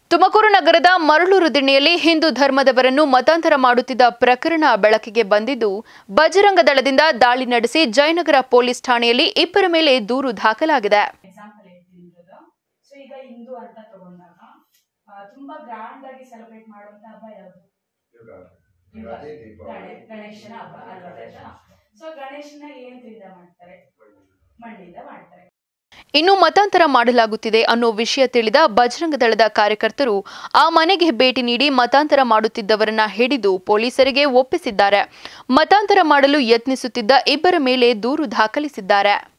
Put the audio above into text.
ತುಮಕೂರು ನಗರದ ಮರಳೂರು ದಿಣ್ಣೆಯಲ್ಲಿ ಹಿಂದೂ ಧರ್ಮದವರನ್ನು ಮತಾಂತರ ಮಾಡುತ್ತಿದ್ದ ಪ್ರಕರಣ ಬೆಳಕಿಗೆ ಬಂದಿದ್ದು ಬಜರಂಗ ದಳದಿಂದ ದಾಳಿ ನಡೆಸಿ ಜಯನಗರ ಪೊಲೀಸ್ ಠಾಣೆಯಲ್ಲಿ ಇಬ್ಬರ ಮೇಲೆ ದೂರು ದಾಖಲಾಗಿದೆ ಎಕ್ಸಾಂಪಲ್ ಹೇಳ್ತೀನಿ ಇದ್ರದ್ದು ಸೊ ಈಗ ಹಿಂದೂ ಅಂತ ತಗೊಂಡಾಗ ಆ, ತುಂಬಾ ಗ್ರ್ಯಾಂಡ್ ಆಗಿ ಸೆಲೆಬ್ರೇಟ್ ಮಾಡುವಂತ ಹಬ್ಬ ಯಾವುದು ಯುಗಾದಿ ದೀಪಾವಳಿ ಗಣೇ- ಗಣೇಶನ ಹಬ್ಬ ಅಲ್ವಾ ಸೊ ಗಣೇಶನ ಏನರಿಂದ ಮಾಡ್ತಾರೆ ಮಣ್ಣಿಂದ ಮಾಡ್ತಾರೆ ಇನ್ನು ಮತಾಂತರ ಮಾಡಲಾಗುತ್ತಿದೆ ಅನ್ನೋ ವಿಷಯ ತಿಳಿದ ಬಜರಂಗ ದಳದ ಕಾರ್ಯಕರ್ತರು ಆ ಮನೆಗೆ ಭೇಟಿ ನೀಡಿ ಮತಾಂತರ ಮಾಡುತ್ತಿದ್ದವರನ್ನ ಹಿಡಿದು ಪೊಲೀಸರಿಗೆ ಒಪ್ಪಿಸಿದ್ದಾರೆ ಮತಾಂತರ ಮಾಡಲು ಯತ್ನಿಸುತ್ತಿದ್ದ ಇಬ್ಬರ ಮೇಲೆ ದೂರು ದಾಖಲಿಸಿದ್ದಾರೆ